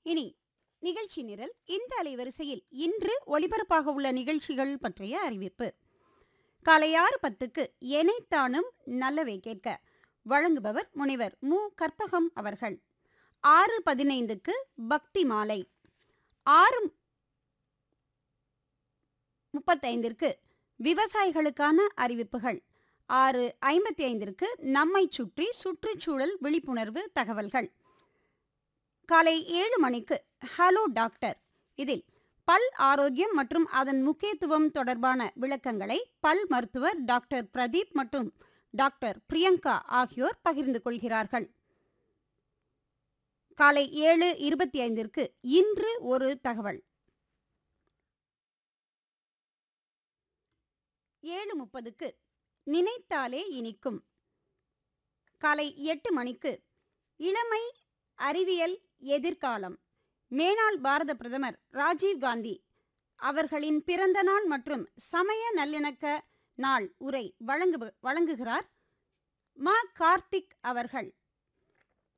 இனி நிகழ்ச்சி நிரல் இந்த அலைவரிசையில் இன்று ஒலிபரப்பாக உள்ள நிகழ்ச்சிகள் பற்றிய அறிவிப்பு காலை ஆறு பத்துக்கு எனைத்தானும் நல்லவை கேட்க வழங்குபவர் முனைவர் மு கற்பகம் அவர்கள் ஆறு பதினைந்துக்கு பக்தி மாலை ஆறு முப்பத்தைந்திற்கு விவசாயிகளுக்கான அறிவிப்புகள் ஆறு ஐம்பத்தி ஐந்திற்கு நம்மை சுற்றி சுற்றுச்சூழல் விழிப்புணர்வு தகவல்கள் காலை ஏழு மணிக்கு ஹலோ டாக்டர் இதில் பல் ஆரோக்கியம் மற்றும் அதன் முக்கியத்துவம் தொடர்பான விளக்கங்களை பல் மருத்துவர் டாக்டர் பிரதீப் மற்றும் டாக்டர் பிரியங்கா ஆகியோர் பகிர்ந்து கொள்கிறார்கள் காலை ஏழு இருபத்தி ஐந்திற்கு இன்று ஒரு தகவல் ஏழு முப்பதுக்கு நினைத்தாலே இனிக்கும் காலை எட்டு மணிக்கு இளமை அறிவியல் எதிர்காலம் மேனாள் பாரத பிரதமர் ராஜீவ் காந்தி அவர்களின் பிறந்த நாள் மற்றும் சமய நல்லிணக்க நாள் உரை வழங்கு வழங்குகிறார் மா கார்த்திக் அவர்கள்